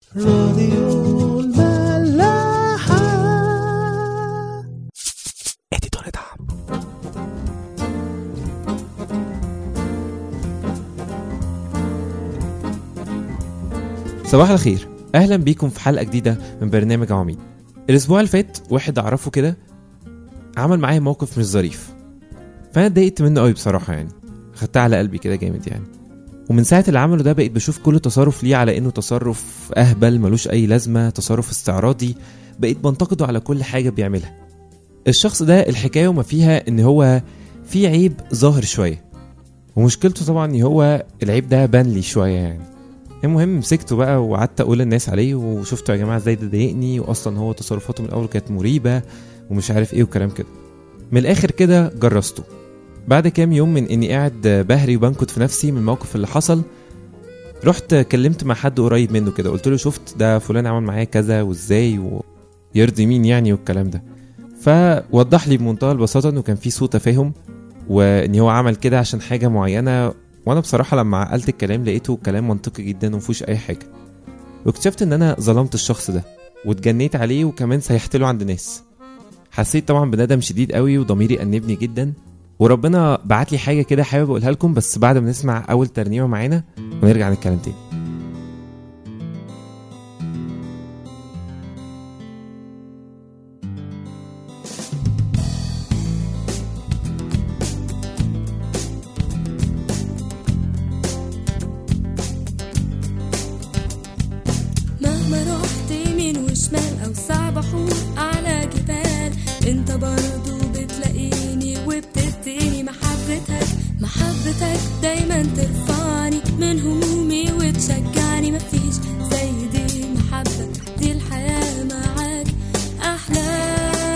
راديو الملاحة اديتور دعم صباح الخير اهلا بيكم في حلقه جديده من برنامج عواميد الاسبوع اللي فات واحد اعرفه كده عمل معايا موقف مش ظريف فانا اتضايقت منه قوي بصراحه يعني خدتها على قلبي كده جامد يعني ومن ساعه اللي عمله ده بقيت بشوف كل تصرف ليه على انه تصرف اهبل ملوش اي لازمه تصرف استعراضي بقيت بنتقده على كل حاجه بيعملها الشخص ده الحكايه وما فيها ان هو في عيب ظاهر شويه ومشكلته طبعا ان هو العيب ده بان لي شويه يعني المهم مسكته بقى وقعدت اقول للناس عليه وشفتوا يا جماعه ازاي ده ضايقني واصلا هو تصرفاته من الاول كانت مريبه ومش عارف ايه وكلام كده من الاخر كده جرسته بعد كام يوم من اني قاعد بهري وبنكت في نفسي من الموقف اللي حصل رحت كلمت مع حد قريب منه كده قلت له شفت ده فلان عمل معايا كذا وازاي ويرضي مين يعني والكلام ده فوضح لي بمنتهى البساطه انه كان في سوء تفاهم وان هو عمل كده عشان حاجه معينه وانا بصراحه لما عقلت الكلام لقيته كلام منطقي جدا ومفيهوش اي حاجه واكتشفت ان انا ظلمت الشخص ده واتجنيت عليه وكمان سيحت له عند ناس حسيت طبعا بندم شديد قوي وضميري انبني جدا وربنا بعت لي حاجه كده حابب اقولها لكم بس بعد ما نسمع اول ترنيمه معانا ونرجع نتكلم تاني مهما رحت يمين وشمال او صعب احور على جبال انت برضو بتلاقيني وبتديني محبتك محبتك دايما ترفعني من همومي وتشجعني مفيش زي دي محبة دي الحياة معاك احلى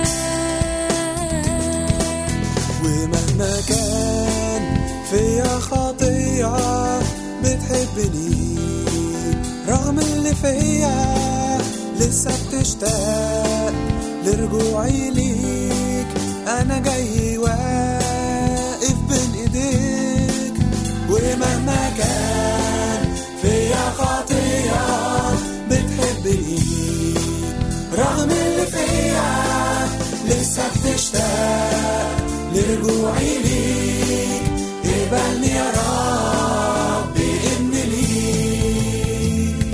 ومهما كان فيا خطيئة بتحبني رغم اللي فيا لسه بتشتاق لرجوعي ليك انا جاي واقف بين ايديك ومهما كان فيا خطيئة بتحبني رغم اللي فيا لسه بتشتاق لرجوعي ليك اقبلني يا رب ابن ليك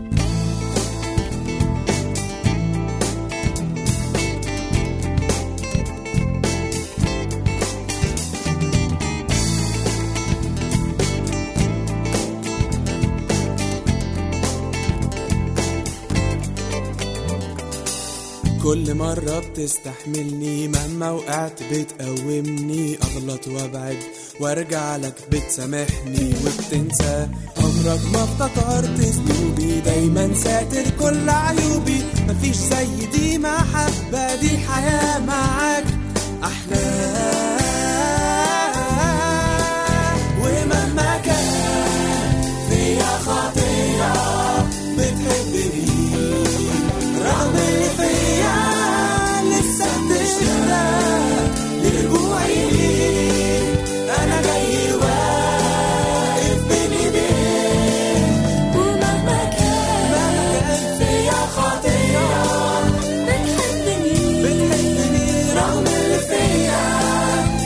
كل مرة بتستحملني مهما وقعت بتقومني أغلط وأبعد وأرجع لك بتسامحني وبتنسى عمرك ما افتكرت ذنوبي دايما ساتر كل عيوبي مفيش زي دي محبة دي الحياة معاك أحلى ومهما كان فيا خطيئة بتحبني رغم اللي فيا لسه بتشتاق لرجوعي ليك انا جاي واقف بين ايديك ومهما كان مهما كان فيا خطيئة بتحبني بتحبني رغم اللي فيا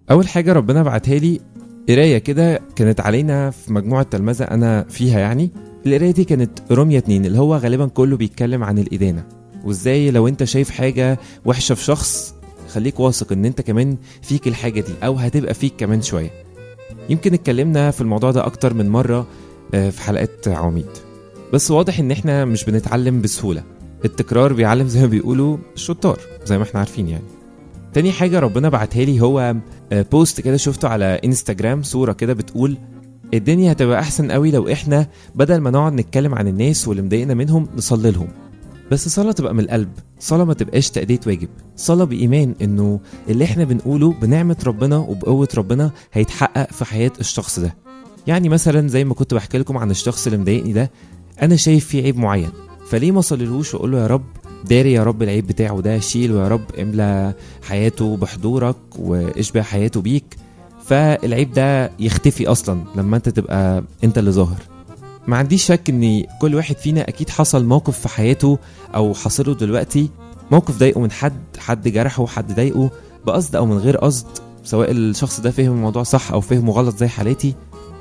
اول حاجه ربنا بعتها لي قرايه كده كانت علينا في مجموعه تلمذه انا فيها يعني القرايه دي كانت رومية 2 اللي هو غالبا كله بيتكلم عن الادانه وازاي لو انت شايف حاجه وحشه في شخص خليك واثق ان انت كمان فيك الحاجه دي او هتبقى فيك كمان شويه يمكن اتكلمنا في الموضوع ده اكتر من مره آه، في حلقات عواميد بس واضح ان احنا مش بنتعلم بسهوله التكرار بيعلم زي ما بيقولوا الشطار زي ما احنا عارفين يعني تاني حاجه ربنا بعتها لي هو آه، بوست كده شفته على انستجرام صوره كده بتقول الدنيا هتبقى احسن قوي لو احنا بدل ما نقعد نتكلم عن الناس واللي مضايقنا منهم نصلي لهم بس صلاة تبقى من القلب صلاة ما تبقاش تأدية واجب صلاة بإيمان إنه اللي إحنا بنقوله بنعمة ربنا وبقوة ربنا هيتحقق في حياة الشخص ده يعني مثلا زي ما كنت بحكي لكم عن الشخص اللي مضايقني ده أنا شايف فيه عيب معين فليه ما صليلهوش وأقول له يا رب داري يا رب العيب بتاعه ده شيله يا رب املى حياته بحضورك واشبع حياته بيك فالعيب ده يختفي اصلا لما انت تبقى انت اللي ظاهر ما عنديش شك ان كل واحد فينا اكيد حصل موقف في حياته او حصله دلوقتي موقف ضايقه من حد حد جرحه حد ضايقه بقصد او من غير قصد سواء الشخص ده فهم الموضوع صح او فهمه غلط زي حالتي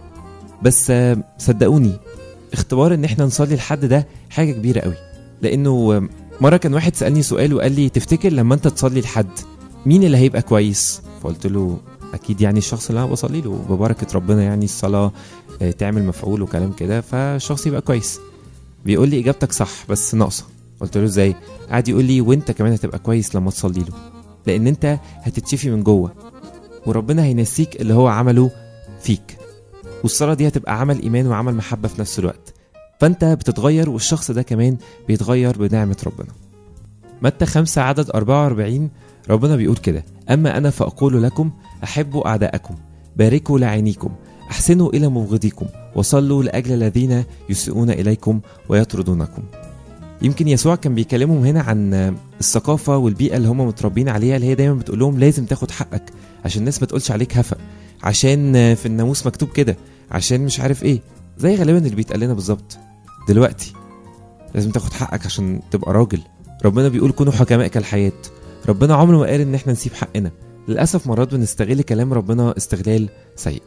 بس آه، صدقوني اختبار ان احنا نصلي لحد ده حاجه كبيره قوي لانه آه، مره كان واحد سالني سؤال وقال لي تفتكر لما انت تصلي لحد مين اللي هيبقى كويس فقلت له اكيد يعني الشخص اللي انا بصلي له ببركه ربنا يعني الصلاه آه، تعمل مفعول وكلام كده فالشخص يبقى كويس بيقول لي اجابتك صح بس ناقصه قلت له ازاي قعد يقول لي وانت كمان هتبقى كويس لما تصلي له لان انت هتتشفي من جوه وربنا هينسيك اللي هو عمله فيك والصلاه دي هتبقى عمل ايمان وعمل محبه في نفس الوقت فانت بتتغير والشخص ده كمان بيتغير بنعمه ربنا متى 5 عدد 44 ربنا بيقول كده أما أنا فأقول لكم أحبوا أعداءكم باركوا لعينيكم أحسنوا إلى مبغضيكم وصلوا لأجل الذين يسيئون إليكم ويطردونكم يمكن يسوع كان بيكلمهم هنا عن الثقافة والبيئة اللي هم متربين عليها اللي هي دايما بتقول لهم لازم تاخد حقك عشان الناس ما تقولش عليك هفق عشان في الناموس مكتوب كده عشان مش عارف ايه زي غالبا اللي بيتقال لنا بالظبط دلوقتي لازم تاخد حقك عشان تبقى راجل ربنا بيقول كونوا حكماء كالحياة ربنا عمره ما قال ان احنا نسيب حقنا للاسف مرات بنستغل كلام ربنا استغلال سيء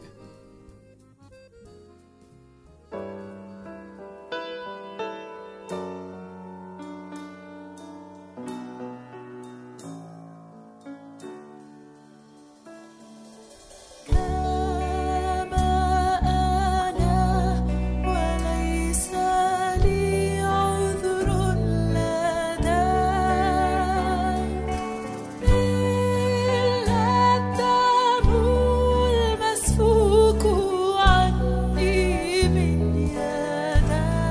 كما أنا وليس لي عذر لديك إلا الدم المسفوك عني من يديك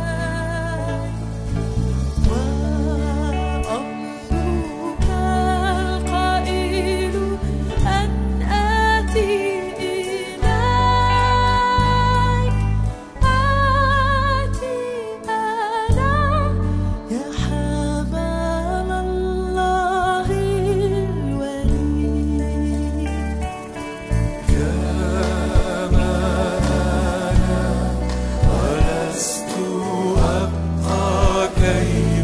وأمرك القائل أن آتي إليك آتي أنا يا حمام الله الولي ولست أبقى كي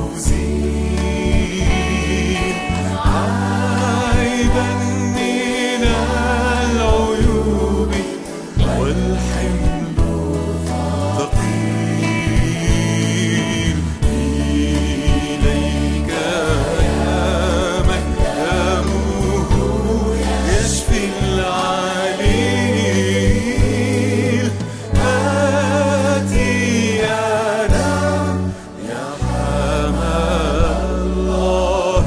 أزيل عيبا من العيوب والحمل ثقيل إليك يا من دمه يشفي العليل آتي أنا يا حمام الله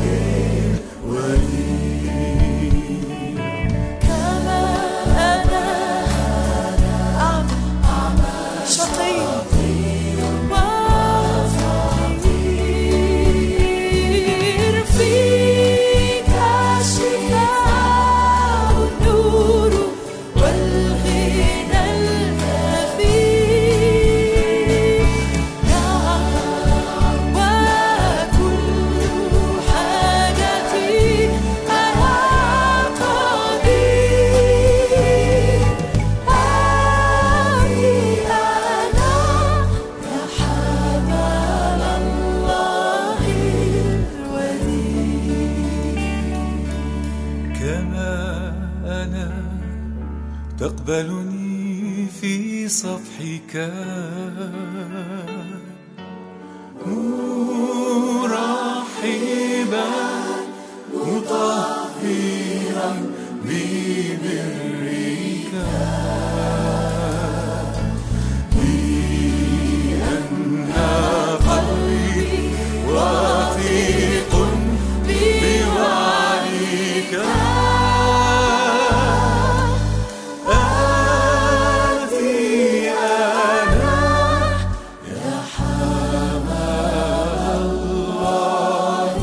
الولي كما أنا أعمى شقي وفقير فيك الشفاء والنور والغنى الكثير نعم وكل حاجتي أنا قدير آتي أنا يا حمام الله الوديع كما أنا تقبلني في صفحك مرحبا مطهرا ببرك لأن قلبي واثق بوعدك آتي أنا يا حمل الله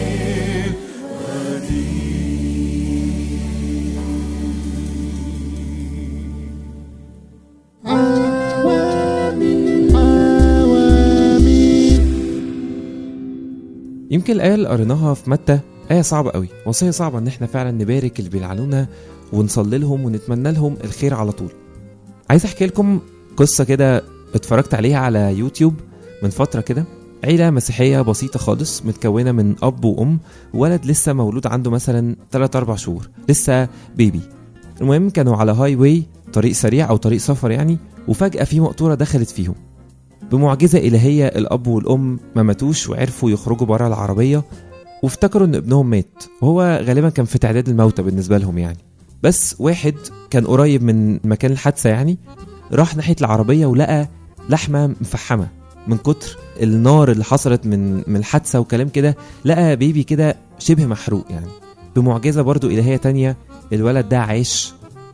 يمكن الآية اللي قريناها في متى آية صعبة قوي وصية صعبة إن إحنا فعلا نبارك اللي بيلعنونا ونصلي لهم ونتمنى لهم الخير على طول عايز أحكي لكم قصة كده اتفرجت عليها على يوتيوب من فترة كده عيلة مسيحية بسيطة خالص متكونة من أب وأم وولد لسه مولود عنده مثلا 3 4 شهور لسه بيبي المهم كانوا على هاي واي طريق سريع أو طريق سفر يعني وفجأة في مقطورة دخلت فيهم بمعجزة إلهية الأب والأم ما ماتوش وعرفوا يخرجوا بره العربية وافتكروا إن ابنهم مات وهو غالبا كان في تعداد الموتى بالنسبة لهم يعني بس واحد كان قريب من مكان الحادثة يعني راح ناحية العربية ولقى لحمة مفحمة من كتر النار اللي حصلت من من الحادثة وكلام كده لقى بيبي كده شبه محروق يعني بمعجزة برضو إلهية تانية الولد ده عاش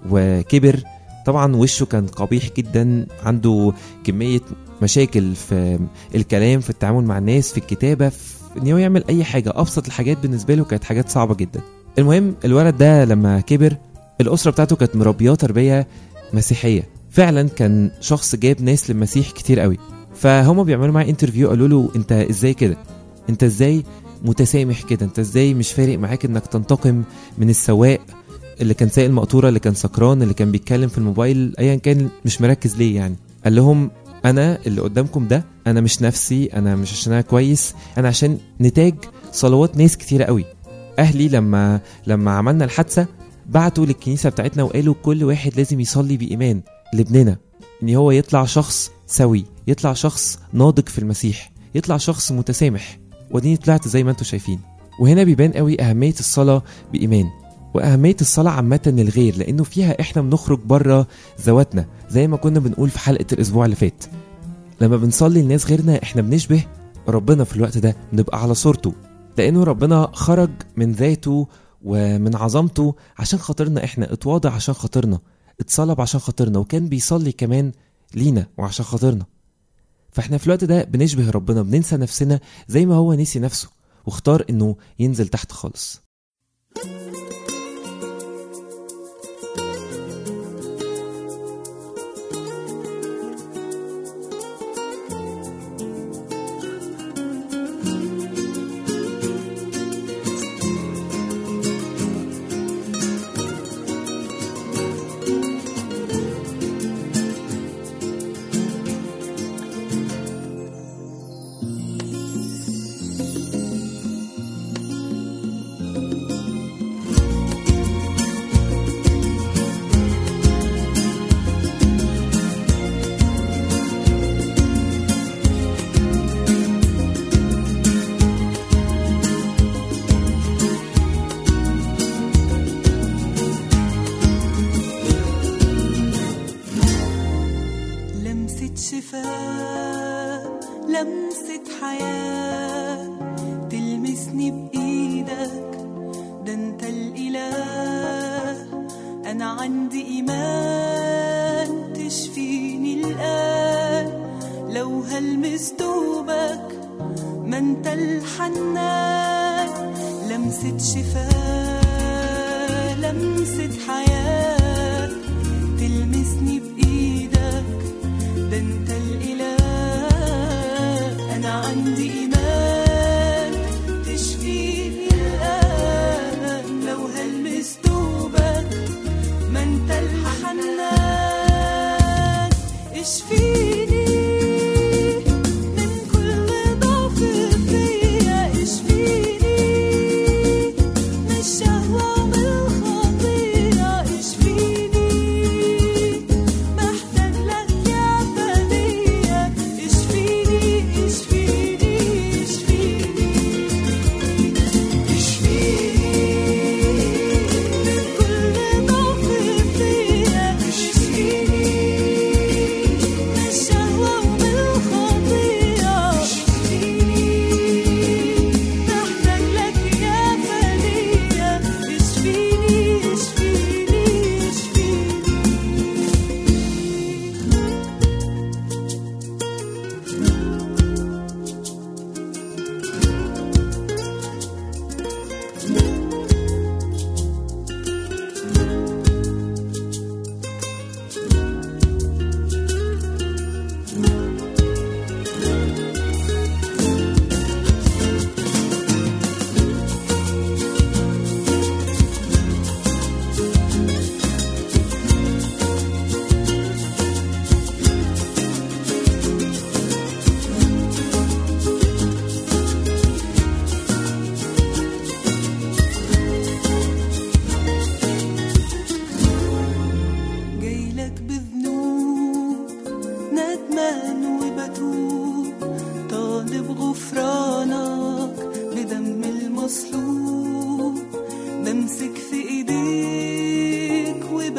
وكبر طبعا وشه كان قبيح جدا عنده كمية مشاكل في الكلام في التعامل مع الناس في الكتابة في ان هو يعمل اي حاجة ابسط الحاجات بالنسبة له كانت حاجات صعبة جدا المهم الولد ده لما كبر الاسرة بتاعته كانت مربياه تربية مسيحية فعلا كان شخص جاب ناس للمسيح كتير قوي فهم بيعملوا معاه انترفيو قالوا له انت ازاي كده انت ازاي متسامح كده انت ازاي مش فارق معاك انك تنتقم من السواق اللي كان سايق المقطوره اللي كان سكران اللي كان بيتكلم في الموبايل ايا كان مش مركز ليه يعني قال لهم انا اللي قدامكم ده انا مش نفسي انا مش عشان انا كويس انا عشان نتاج صلوات ناس كتيره قوي اهلي لما لما عملنا الحادثه بعتوا للكنيسه بتاعتنا وقالوا كل واحد لازم يصلي بايمان لابننا ان هو يطلع شخص سوي يطلع شخص ناضج في المسيح يطلع شخص متسامح وديني طلعت زي ما انتم شايفين وهنا بيبان قوي اهميه الصلاه بايمان واهميه الصلاه عامه للغير لانه فيها احنا بنخرج بره ذواتنا زي ما كنا بنقول في حلقه الاسبوع اللي فات لما بنصلي لناس غيرنا احنا بنشبه ربنا في الوقت ده بنبقى على صورته لانه ربنا خرج من ذاته ومن عظمته عشان خاطرنا احنا اتواضع عشان خاطرنا اتصلب عشان خاطرنا وكان بيصلي كمان لينا وعشان خاطرنا فاحنا في الوقت ده بنشبه ربنا بننسى نفسنا زي ما هو نسي نفسه واختار انه ينزل تحت خالص لمسة شفاء لمسة حياة تلمسني بإيدك ده انت الإله أنا عندي إيمان تشفيني الآن لو هلمس دوبك ما انت الحنان لمسة شفاء لمسة حياة تلمسني بإيدك ده انت الإله أنا عندي إيمان تشفيني الآن لو هلمس دوبك ما انت الحنان اشفيني من كل ضعف فيا اشفيني من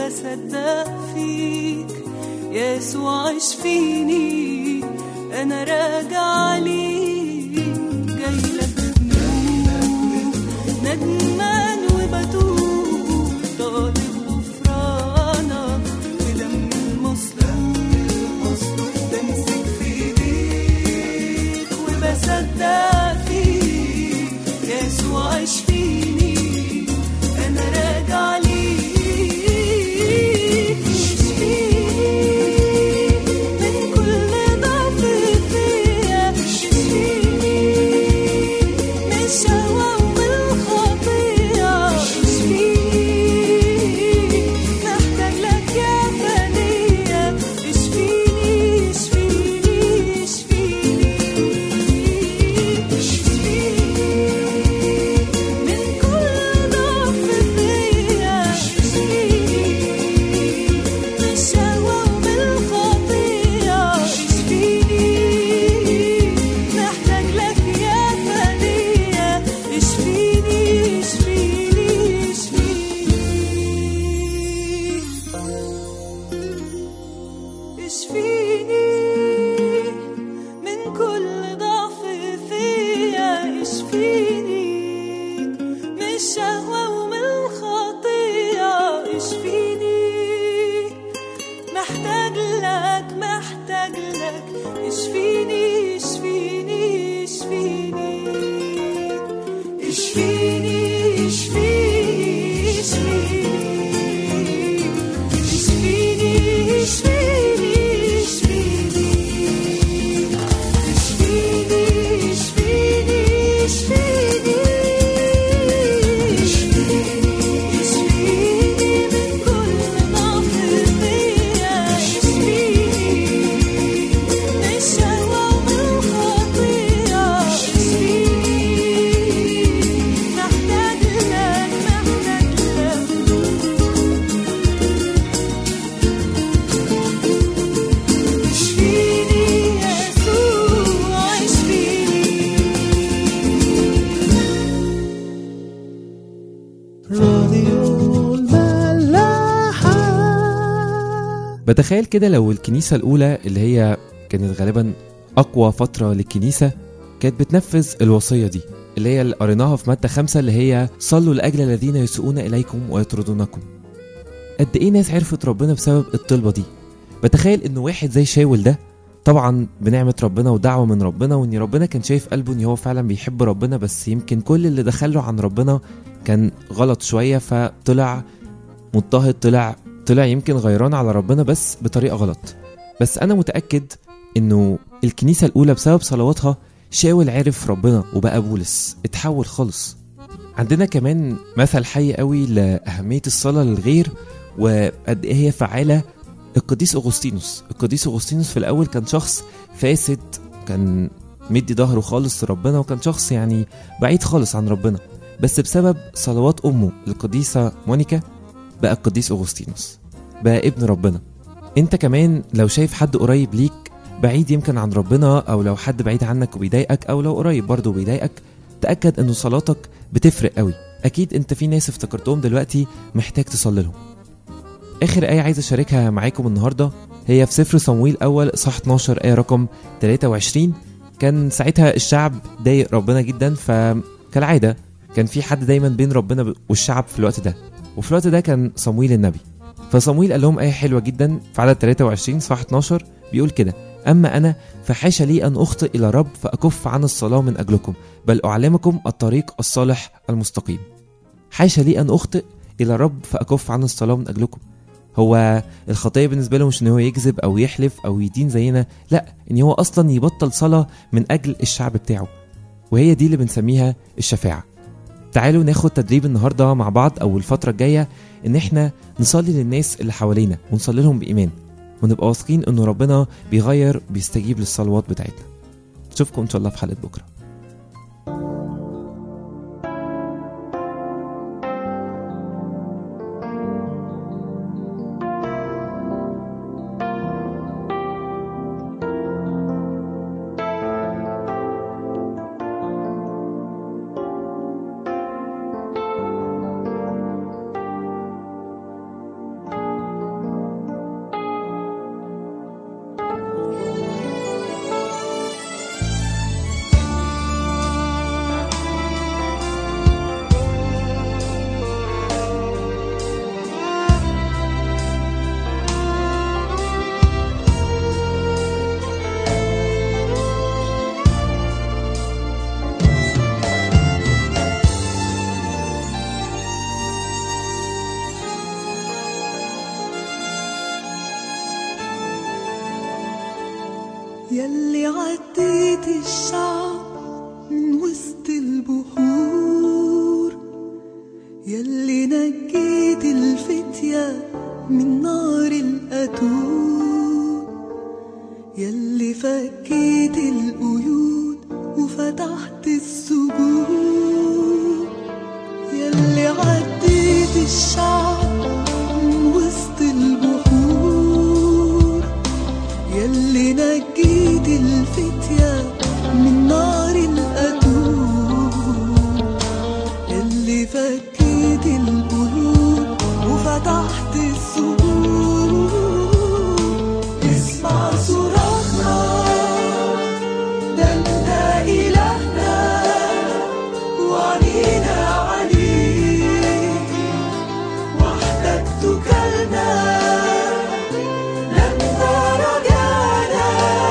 وبصدق فيك يسوع اشفيني انا راجع ليك جاي لك بنور ندمان وبتوب طالب غفرانك بدم المصلوب بمسك في ايديك وبصدق فيك يسوع اشفيني انا راجع ليك اشفيني من كل ضعف فيا اشفيني من الشهوة ومن الخطية اشفيني محتاج لك يا فدية اشفيني اشفيني اشفيني اشفيني من كل ضعف فيا اشفيني من الشهوة ومن الخطية اشفيني محتاج لك يا فدية اشفيني اشفيني اشفيني اشفيني من كل ضعف فيا اشفيني من الشهوة ومن الخطية اشفيني محتاج لك محتاج لك اشفيني اشفيني اشفيني اشفيني اشفيني اشفيني اشفيني اشفيني اشفيني اشفيني اشفيني اشفيني اشفيني من كل ضعف فيا اشفيني من الشهوة ومن الخطية اشفيني محتاج لك محتاج لك اشفيني يسوع اشفيني راديو الملاحة بتخيل كده لو الكنيسة الأولى اللي هي كانت غالبا أقوى فترة للكنيسة كانت بتنفذ الوصية دي اللي هي اللي قريناها في متى خمسة اللي هي صلوا لأجل الذين يسوءون إليكم ويطردونكم قد إيه ناس عرفت ربنا بسبب الطلبة دي بتخيل إنه واحد زي شاول ده طبعا بنعمة ربنا ودعوة من ربنا وإن ربنا كان شايف قلبه إن هو فعلا بيحب ربنا بس يمكن كل اللي دخله عن ربنا كان غلط شوية فطلع مضطهد طلع طلع يمكن غيران على ربنا بس بطريقة غلط بس أنا متأكد إنه الكنيسة الأولى بسبب صلواتها شاول عرف ربنا وبقى بولس اتحول خالص عندنا كمان مثل حي قوي لأهمية الصلاة للغير وقد إيه هي فعالة القديس أغسطينوس القديس أغسطينوس في الأول كان شخص فاسد كان مدي ظهره خالص لربنا وكان شخص يعني بعيد خالص عن ربنا بس بسبب صلوات أمه القديسة مونيكا بقى القديس أغسطينوس بقى ابن ربنا انت كمان لو شايف حد قريب ليك بعيد يمكن عن ربنا او لو حد بعيد عنك وبيضايقك او لو قريب برضه بيضايقك تأكد انه صلاتك بتفرق قوي اكيد انت في ناس افتكرتهم دلوقتي محتاج تصلي لهم اخر ايه عايز اشاركها معاكم النهارده هي في سفر صمويل اول اصحاح 12 ايه رقم 23 كان ساعتها الشعب ضايق ربنا جدا فكالعاده كان في حد دايما بين ربنا والشعب في الوقت ده وفي الوقت ده كان صمويل النبي فصمويل قال لهم آية حلوة جدا في عدد 23 صح 12 بيقول كده أما أنا فحاش لي أن أخطئ إلى رب فأكف عن الصلاة من أجلكم بل أعلمكم الطريق الصالح المستقيم حاش لي أن أخطئ إلى رب فأكف عن الصلاة من أجلكم هو الخطية بالنسبة له مش إن هو يكذب أو يحلف أو يدين زينا لا إن هو أصلا يبطل صلاة من أجل الشعب بتاعه وهي دي اللي بنسميها الشفاعة تعالوا ناخد تدريب النهارده مع بعض او الفتره الجايه ان احنا نصلي للناس اللي حوالينا ونصلي لهم بايمان ونبقى واثقين انه ربنا بيغير بيستجيب للصلوات بتاعتنا اشوفكم ان شاء الله في حلقه بكره يلي عديت الشعب من وسط البحور يلي نجيت الفتية من نار القتول يلي فكيت القيود وفتحت السجود يلي عديت الشعب من وسط البحور يلي نجيت الفتية من نار القتول يلي فكيت القلوب وفتحت السجود اسمع صراخنا ده انت إلهنا وعنينا عليك وحدك تكلنا لما رجعنا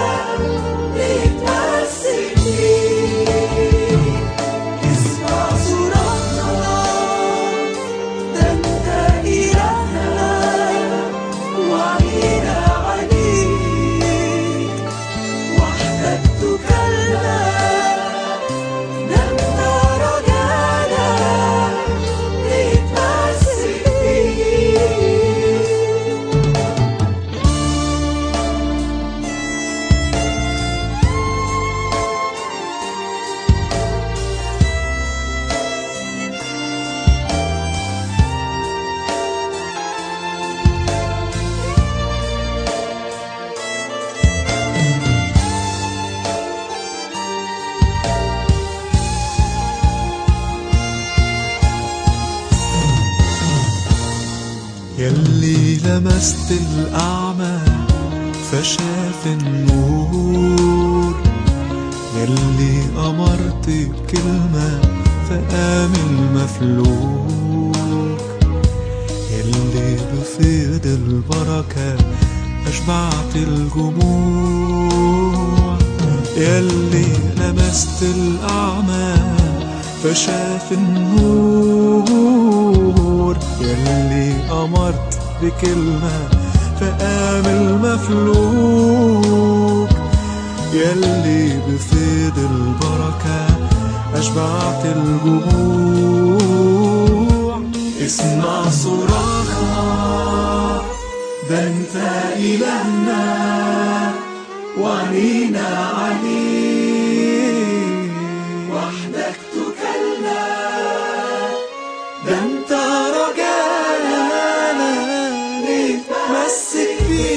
نتمسك بيك اسمع صراخنا ده انت إلهنا وعنينا عليك وحدك تكلنا لما رجعنا نتمسك بيك يلي لمست الأعمى فشاف النور يلي أمرت بكلمة فقام المفلوك يلي بفيض البركة أشبعت الجموع يلي لمست الأعمى فشاف النور يلي أمرت بكلمة فقام المفلوك يلي بفيض البركة أشبعت الجموع اسمع صراخنا ده انت إلهنا وعنينا عليك وحدك تكلنا ده انت رجعنا نتمسك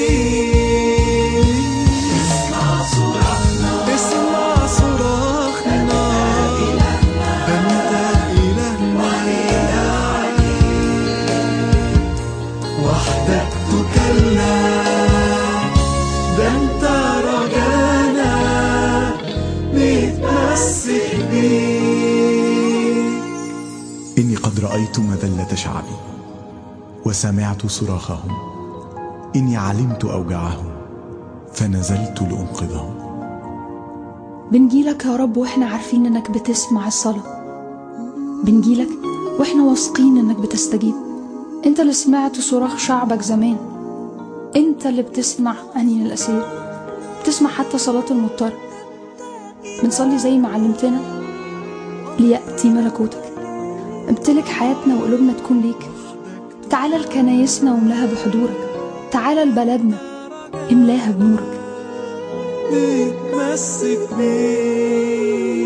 فيك اسمع صراخنا اسمع صراخنا ده انت إلهنا وحدك تكلنا ده انت رجعنا نتمسك بيك إني قد رأيت مذلة شعبي وسمعت صراخهم إني علمت أوجاعهم فنزلت لأنقذهم بنجيلك يا رب واحنا عارفين انك بتسمع الصلاة بنجيلك واحنا واثقين انك بتستجيب انت اللي سمعت صراخ شعبك زمان انت اللي بتسمع انين الاسير بتسمع حتى صلاة المضطر بنصلي زي ما علمتنا ليأتي ملكوتك امتلك حياتنا وقلوبنا تكون ليك تعالى لكنايسنا واملاها بحضورك تعالى لبلدنا املاها بنورك نتمسك بيك